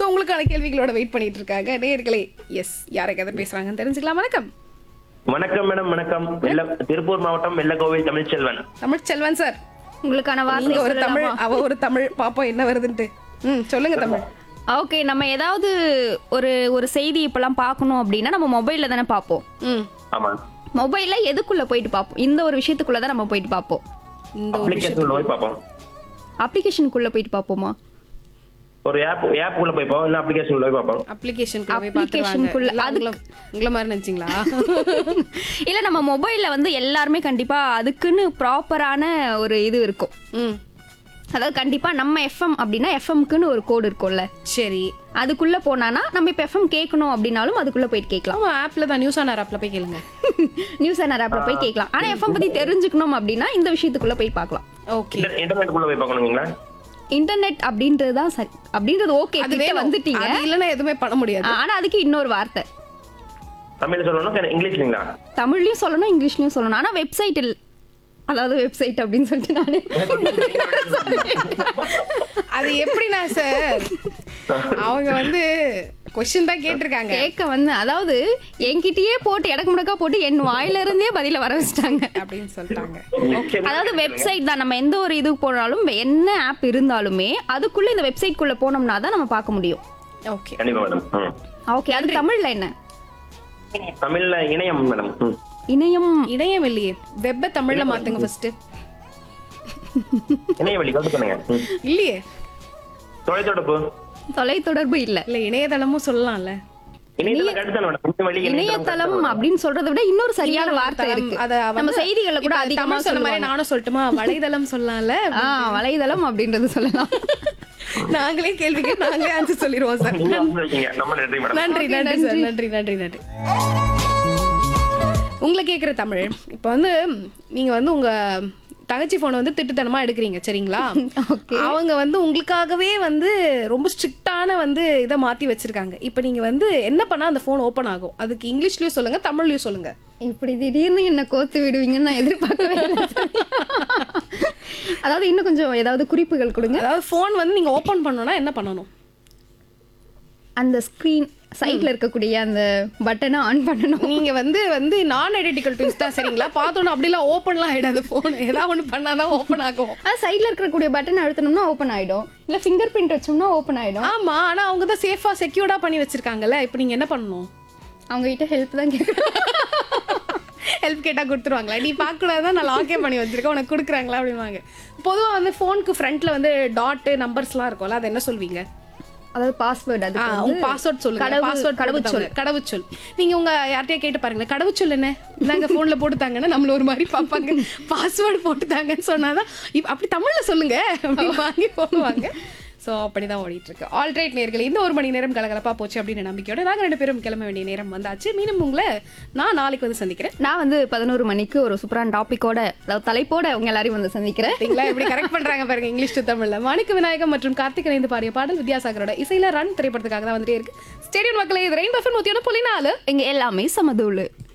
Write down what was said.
உங்களுக்கான கேள்விகளோட வெயிட் பண்ணிட்டு இருக்காங்க நேயர்களே எஸ் யாரை கதை பேசுறாங்கன்னு தெரிஞ்சுக்கலாம் வணக்கம் வணக்கம் மேடம் வணக்கம் வெள்ள திருப்பூர் மாவட்டம் வெள்ளக்கோவில் தமிழ்ச்செல்வன் தமிழ் செல்வன் சார் உங்களுக்கான வார்த்தை நீங்க ஒரு தமிழ் சொல்லலாமா? அவ ஒரு தமிழ் பாப்போம் என்ன வருதுன்ட்டு ம் சொல்லுங்க தமிழ் ஓகே நம்ம ஏதாவது ஒரு ஒரு செய்தி இப்பெல்லாம் பார்க்கணும் அப்படின்னா நம்ம மொபைல்ல தானே பார்ப்போம் ம் ஆமா மொபைல்ல எதுக்குள்ள போயிட்டு பார்ப்போம் இந்த ஒரு விஷயத்துக்குள்ள தான் நம்ம போயிட்டு பார்ப்போம் இந்த ஒரு அப்ளிகேஷன் போய் பார்ப்போம் அப்ளிகேஷனுக்குள்ள போயிட்டு பார்ப்போமா ஒரு ஆப் ஆப் உள்ள போய் பார்ப்போம் இல்ல அப்ளிகேஷன் போய் பார்ப்போம் அப்ளிகேஷனுக்கு போய் Application-க்குள்ள பார்த்துருவாங்க அதுக்கு- உங்களை மாதிரி நினைச்சீங்களா இல்ல நம்ம மொபைல்ல வந்து எல்லாருமே கண்டிப்பா அதுக்குன்னு ப்ராப்பரான ஒரு இது இருக்கும் ம் அதாவது கண்டிப்பா நம்ம எஃப்எம் அப்படின்னா எஃப்எம்க்குன்னு ஒரு கோடு இருக்கும்ல சரி அதுக்குள்ள போனானா நம்ம இப்ப எஃப்எம் கேட்கணும் அப்படின்னாலும் அதுக்குள்ள போயிட்டு கேட்கலாம் ஆமா ஆப்ல தான் நியூஸ் ஆனர் ஆப்ல போய் கேளுங்க நியூஸ் சேனல் ஆப்ல போய் கேட்கலாம் ஆனா எஃப்எம் பத்தி தெரிஞ்சுக்கணும் அப்படின்னா இந்த விஷயத்துக்குள்ள போய் பார்க்கலாம் ஓகே இன்டர்- இன்டர்நெட்டுக்குள்ள போய் பார்க்கணுங்களா இன்டர்நெட் அப்படின்றது தான் சரி அப்படின்றது ஓகே அது கிட்ட வேணும். வந்துட்டீங்க அது இல்லைன்னா எதுவுமே பண்ண முடியாது ஆனா அதுக்கு இன்னொரு வார்த்தை தமிழ்ல சொல்லணும் இல்ல இங்கிலீஷ்லீங்களா தமிழ்லயும் சொல்லணும் இங்கிலீஷ்லயும் சொல்லணும் ஆனா வெப்சைட் அதாவது வெப்சைட் அப்படின்னு சொல்லிட்டு நானே அது எப்படின்னா சார் அவங்க வந்து கொஸ்டின் தான் கேட்டிருக்காங்க கேட்க வந்து அதாவது என்கிட்டயே போட்டு இடக்கு முடக்கா போட்டு என் வாயில இருந்தே பதில வர வச்சுட்டாங்க அப்படின்னு சொல்லிட்டாங்க அதாவது வெப்சைட் தான் நம்ம எந்த ஒரு இதுக்கு போனாலும் என்ன ஆப் இருந்தாலுமே அதுக்குள்ள இந்த வெப்சைட் குள்ள போனோம்னா தான் நம்ம பார்க்க முடியும் ஓகே கண்டிப்பா மேடம் ம். ஓகே அது தமிழ்ல என்ன தமிழ்ல இணையம் மேடம் ம். இணையம் இணையம் இல்லையே வெப்ப தமிழ்ல மாத்துங்க ஃபர்ஸ்ட் இணையவழி கருத்து பண்ணுங்க ம். இல்லையே தொலைத்தொடர்பு தொலைத்தொடர்பு இல்ல இல்ல இணையதளமும் சொல்லலாம்ல இணையதளம் கருத்து தானே மேடம் இணையவழி இணையதளம் அப்படின்னு சொல்றதை விட இன்னொரு சரியான வார்த்தை இருக்கு அத வந்து- நம்ம செய்திகளை கூட இப்ப அதிகமா தமிழ் சொன்ன மாதிரி சொல்லுவாங்க நானும் சொல்லட்டுமா வலைதளம் சொல்லலாம்ல ஆ வலைதளம் அப்படின்றது சொல்லலாம் நாங்களே கேள்விக்கு நாங்களே ஆன்சர் சொல்லிடுவோம் சார் நீங்க வந்து இருக்கீங்க நம்ம நன்றி மேடம் நன்றி நன்றி சார் நன்றி நன்றி நன்றி உங்களை கேக்குற தமிழ் இப்போ வந்து நீங்க வந்து உங்க தங்கச்சி போனை வந்து திட்டுத்தனமா எடுக்கிறீங்க சரிங்களா அவங்க வந்து உங்களுக்காகவே வந்து ரொம்ப ஸ்ட்ரிக்டான வந்து இதை மாத்தி வச்சிருக்காங்க இப்போ நீங்க வந்து என்ன பண்ணா அந்த ஃபோன் ஓபன் ஆகும் அதுக்கு இங்கிலீஷ்லயும் சொல்லுங்க தமிழ்லயும் சொல்லுங்க இப்படி திடீர்னு என்ன கோத்து விடுவீங்கன்னு நான் எதிர்பார்க்கவே இல்லை. அதாவது இன்னும் கொஞ்சம் ஏதாவது குறிப்புகள் கொடுங்க அதாவது ஃபோன் வந்து நீங்க ஓபன் பண்ணணும்னா என்ன பண்ணணும் அந்த ஸ்கிரீன் சைட்ல இருக்கக்கூடிய அந்த பட்டனை ஆன் பண்ணணும் நீங்க வந்து வந்து நான் ஐடென்டிக்கல் ட்வின்ஸ் தான் சரிங்களா பார்த்தோன்னா அப்படிலாம் ஓப்பன்லாம் ஆயிடாது ஃபோன் ஏதாவது ஒன்று பண்ணாதான் ஓப்பன் ஆகும் அது சைட்ல இருக்கக்கூடிய பட்டன் அழுத்தணும்னா ஓபன் ஆயிடும் இல்ல ஃபிங்கர் பிரிண்ட் வச்சோம்னா ஓபன் ஆயிடும் ஆமா ஆனா அவங்க தான் சேஃபா செக்யூர்டா பண்ணி வச்சிருக்காங்கல்ல இப்போ நீங்க என்ன பண்ணணும் அவங்க கிட்ட ஹெல்ப் தான் கேட்கணும் ஹெல்ப் கேட்டா கொடுத்துருவாங்களா நீ பார்க்கக்கூடாதான் நான் லாக்கே பண்ணி வச்சிருக்கேன் உனக்கு கொடுக்குறாங்களா அப்படின்வாங்க பொதுவா வந்து ஃபோனுக்கு ஃப்ரண்ட்ல வந்து டாட் நம்பர்ஸ்லாம் இருக்கும்ல அது என்ன சொல்வீங்க அதாவது பாஸ்வேர்ட் அது ஆ, உங்க பாஸ்வேர்ட் சொல்லுங்க கடவு- பாஸ்வேர்ட் கடவுச்சொல். கடவுச்சொல் கடவுச்சொல் நீங்க உங்க யார்கிட்டயே கேட்டு பாருங்களேன் கடவுச்சொல் என்ன நாங்க போன்ல போட்டுத்தாங்கன்னா நம்மள ஒரு மாதிரி பார்ப்பாங்க பாஸ்வேர்டு போட்டுத்தாங்கன்னு சொன்னாதான் இப்ப அப்படி தமிழ்ல சொல்லுங்க அப்படி வாங்கி போடுவாங்க ஸோ அப்படிதான் ஓடிட்டு இருக்கு ஆல்ரைட் நேர்கள் இந்த ஒரு மணி நேரம் கலகலப்பா போச்சு அப்படின்னு நம்பிக்கையோட நாங்க ரெண்டு பேரும் கிளம்ப வேண்டிய நேரம் வந்தாச்சு மீண்டும் உங்களை நான் நாளைக்கு வந்து சந்திக்கிறேன் நான் வந்து பதினோரு மணிக்கு ஒரு சூப்பரான டாபிக்கோட அதாவது தலைப்போட உங்க எல்லாரையும் வந்து சந்திக்கிறேன் பார்த்தீங்களா எப்படி கரெக்ட் பண்றாங்க பாருங்க இங்கிலீஷ் to தமிழ்ல மாணிக்க விநாயகம் மற்றும் கார்த்திக் இணைந்து பாடிய பாடல் வித்யாசாகரோட இசையில ரன் திரைப்படத்துக்காக தான் வந்துட்டே இருக்கு ஸ்டேடியம் மக்களே இது ரெயின் பஃபன் நூத்தி ஒன்று புள்ளி நாலு இங்க எல்லாமே சமதூளு